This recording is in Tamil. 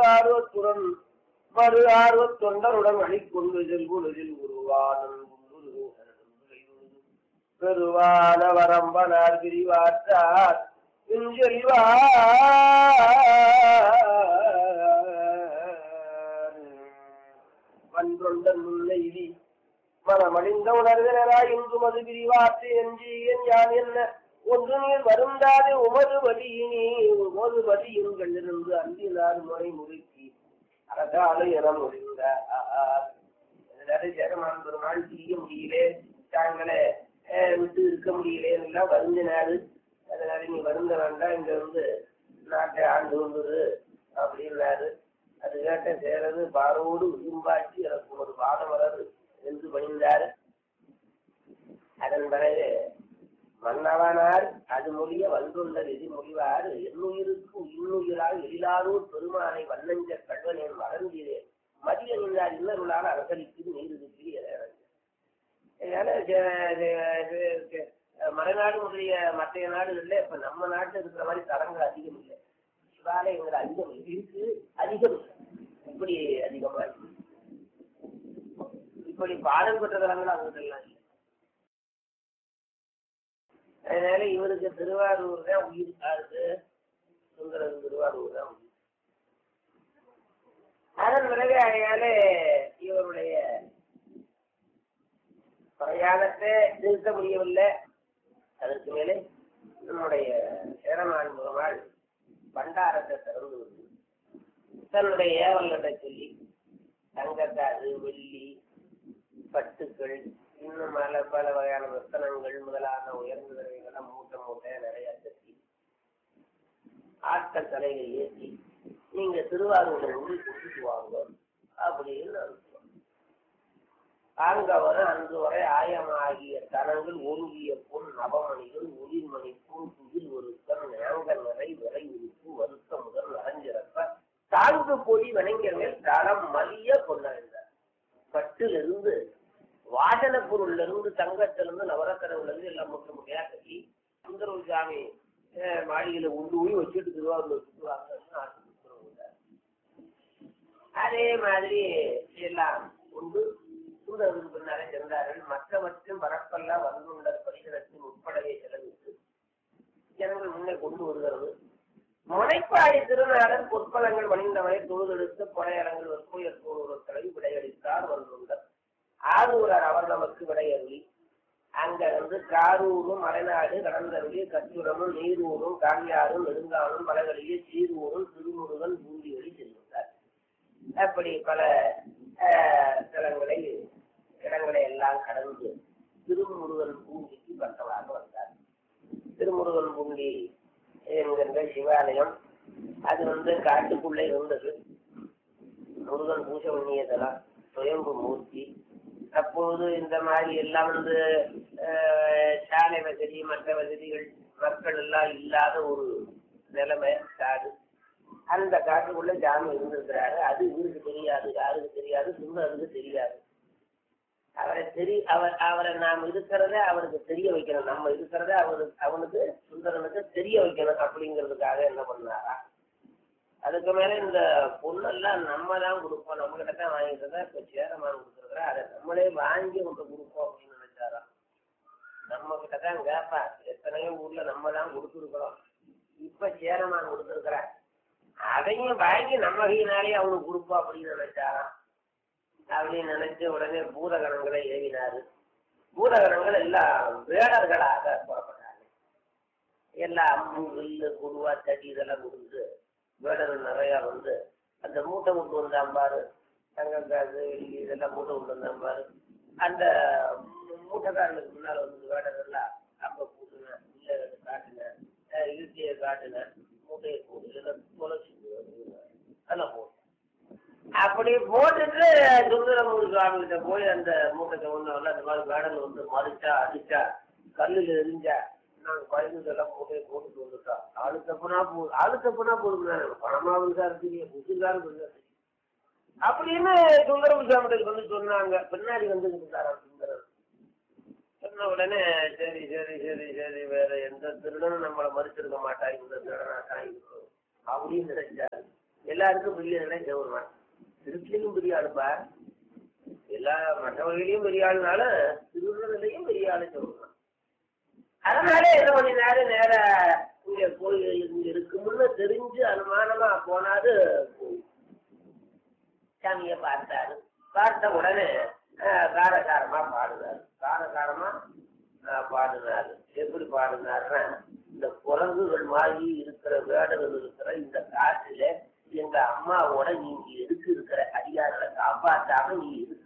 ஆர்வத்துடன் மறு ஆர்வத் தொண்டருடன் அணிக்கொண்டு செல்குலரில் உருவானன் பெருவான வரம்பனார் பிரிவாற்றார் செல்வா வன்றொண்டன் முல்லைவி மனமடிந்த உணர்வினராய் இன்று மது பிரிவாற்று என்று என் யான் என்ன ஒன்று நீர் வருந்தாது உமது வழியினே உமது வழியும் கண்டிருந்து அன்பினார் முறை முறுக்கி அரசாலை என முடிந்த சேரமான் பெருமாள் செய்ய முடியலே தாங்களே அஹ், விட்டு இருக்க முடியலே எல்லாம் வருந்தினாரு அதனால நீ வருந்த வேண்டாம் இங்க வந்து நாட்டை ஆண்டு வந்துரு அப்படின்னாரு அது கேட்ட சேரது பாரோடு விரும்பாட்சி எனக்கு ஒரு பாதம் வராது என்று பணிந்தார் அதன் பிறகு மன்னவனார் அது மொழிய வந்துள்ள விதி மொழிவார் என்னுயிருக்கு இன்னுயிரால் எழிலாரூர் பெருமானை வண்ணஞ்ச கல்வனேன் மறந்தீரேன் மதிய நின்றார் இன்னருளால் அரசளிக்கு நீருக்கு அதனால சே- சே- சே- மலைநாடு முதலிய மற்ற நாடுகள்ல இப்ப நம்ம நாட்டுல இருக்கிற மாதிரி தரங்கள் அதிகம் இல்லை சிவாலயங்கள் அதிகம் இருக்கு அதிகம் இல்லை. இப்படி அதிகமா இருக்கு இப்படி பாடல் பெற்ற தலங்கள் அங்கெல்லாம் இல்லை அதனால இவருக்கு திருவாரூர் தான் உயிர் காது சுந்தரன் திருவாரூர் தான் உயிர் அதன் பிறகு அதனால இவருடைய பிரயாணத்தை நிறுத்த முடியவில்லை அதற்கு மேலே நம்முடைய சேரமான் முகமாள் பண்டாரத்தை திறந்து வந்து தன்னுடைய ஏவல்களை சொல்லி தங்கத்தாது வெள்ளி பட்டுக்கள் இன்னும் பல பல வகையான ரத்தனங்கள் முதலான உயர்ந்த விலைகளை மூட்டை மூட்டை நிறைய கட்டி ஆட்கள் தலையில் ஏற்றி நீங்க திருவாரூரில் இருந்து கொடுத்துட்டு வாங்க அப்படின்னு அனுப்புவோம் ஆங்கவர் அன்று வரை ஆயமாகிய தனங்கள் ஒருங்கிய பொன் நவமணிகள் ஒளிர்மணி பூன் துகில் ஒருத்தன் நேங்க நிறை விரை உறுப்பு வருத்த முதல் நரஞ்சிறப்ப தாழ்ந்து பொடி வணங்கியங்கள் தரம் மலிய கொண்டாடினார் பட்டிலிருந்து வாசன பொருள்ல இருந்து தங்கத்திலிருந்து நவரத்தனவுல இருந்து எல்லாம் முற்ற முறையா கட்டி சுந்தரவு சாமி அஹ், மாளிகையில உண்டு போய் வச்சுட்டு திருவாரூர் சுற்றுவாங்கன்னு ஆசைப்படுறவங்க அதே மாதிரி எல்லாம் உண்டு சுந்தரத்துக்கு பின்னாலே சென்றார்கள் மற்றவற்றும் பரப்பெல்லாம் வந்துள்ள பரிசனத்தின் உட்படவே செலவிட்டு ஜனங்கள் முன்னே கொண்டு வருகிறது முனைப்பாடி திருநாடன் பொற்பலங்கள் வணிந்தவனை தொழுதெடுத்து புனையரங்கள் வெற்புயர் கூறுவர்களை விடையளித்தார் வந்துள்ளார் ஆரூரர் அவர் நமக்கு விடையருளி அங்க வந்து காரூரும் மலைநாடு கடந்தருளி கச்சுரமும் நீரூரும் காங்கியாரும் நெடுங்காலும் மலைகளிலே சீரூரும் திருமுருகன் பூண்டியொலி செல்கின்றார் அப்படி பல அஹ், தலங்களை இடங்களை எல்லாம் கடந்து திருமுருகன் பூண்டிக்கு பக்கமாக வந்தார் திருமுருகன் பூண்டி என்கின்ற சிவாலயம் அது வந்து காட்டுக்குள்ளே இருந்தது முருகன் பூஜை பண்ணியதெல்லாம் சுயம்பு மூர்த்தி அப்போது இந்த மாதிரி எல்லாம் வந்து அஹ், சாலை வசதி மற்ற வசதிகள் மக்கள் எல்லாம் இல்லாத ஒரு நிலைமை காடு அந்த காட்டுக்குள்ள ஜாமி இருந்திருக்கிறாரு அது இவருக்கு தெரியாது யாருக்கு தெரியாது சுந்தருக்கு தெரியாது அவரை தெரி அவர் அவரை நாம் இருக்கிறத அவருக்கு தெரிய வைக்கணும் நம்ம இருக்கிறத அவருக்கு அவனுக்கு சுந்தரனுக்கு தெரிய வைக்கணும் அப்படிங்கிறதுக்காக என்ன பண்ணாரா அதுக்கு மேல இந்த பொண்ணெல்லாம் நம்ம தான் கொடுப்போம் நம்ம கிட்ட தான் வாங்கிட்டு தான் இப்ப சேரமான் கொடுத்துருக்குறா அதை நம்மளே வாங்கி கொண்டு கொடுப்போம் அப்படின்னு நினைச்சாராம் நம்ம கிட்ட தான் கேட்பா எத்தனையோ ஊர்ல நம்ம தான் கொடுத்துருக்குறோம் இப்ப சேரமான் கொடுத்துருக்குறேன் அதையும் வாங்கி நம்ம கையினாலே அவனுக்கு கொடுப்போம் அப்படின்னு நினைச்சாராம் அப்படின்னு நினைச்சு உடனே பூதகணங்களை ஏவினாரு பூதகணங்கள் எல்லாம் வேடர்களாக புறப்பட்டாங்க எல்லாம் அம்பு வில்லு குருவா தடி இதெல்லாம் கொடுத்து வேடர்கள் நிறைய வந்து அந்த மூட்டை கொண்டு வந்தாம்பாரு தங்கக்காசு வெள்ளி இதெல்லாம் மூட்டை கொண்டு வந்தாம்பாரு அந்த மூட்டைக்காரனுக்கு முன்னால் வந்து வேடர்கள்லாம் அப்ப கூட்டுனேன் இல்லை காட்டுனேன் ஈட்டியை காட்டுனேன் மூட்டையை போட்டு இதெல்லாம் தொலைச்சி அதெல்லாம் போட்டேன் அப்படி போட்டுட்டு சுந்தரமூர் சுவாமி கிட்ட போய் அந்த மூட்டை சொன்னவங்க அந்த மாதிரி வேடல் வந்து மறிச்சா அடிச்சா கல்லில் எரிஞ்சா நாங்க குழந்தைதெல்லாம் போட்டே போட்டுட்டு வந்துட்டோம் ஆளு தப்புனா போ ஆளு தப்புனா போடுங்க பணமாவும் சார் தெரியும் புதுசாரும் தெரியும் அப்படின்னு சுந்தரம் சுவாமிகிட்ட வந்து சொன்னாங்க பின்னாடி வந்து இருந்தாராம் சுந்தரம் சொன்ன உடனே சரி சரி சரி சரி வேற எந்த திருடனும் நம்மளை மறுத்திருக்க மாட்டாங்க இந்த திருடனா தான் இருக்கும் அப்படின்னு நினைச்சாரு எல்லாருக்கும் பெரிய ஆளுனா சிவருமான் திருச்சிலையும் பெரிய ஆளுப்பா எல்லா மற்றவர்களையும் பெரிய ஆளுனால திருவிழாலையும் பெரிய ஆளு சிவருமான் அதனால என்ன பண்ணினாரு நேர இங்க கோயில் இங்க இருக்கும்னு தெரிஞ்சு அனுமானமா போனாரு சாமியை பார்த்தாரு பார்த்த உடனே ஆஹ், காரசாரமா பாடுனாரு காரசாரமா ஆஹ், பாடுனாரு எப்படி பாடுனாருன்னா இந்த குரங்குகள் மாதிரி இருக்கிற வேடர்கள் இருக்கிற இந்த காட்டுல எங்க அம்மாவோட நீங்க எதுக்கு இருக்கிற அதிகாரங்களை காப்பாற்றாம நீ எதுக்கு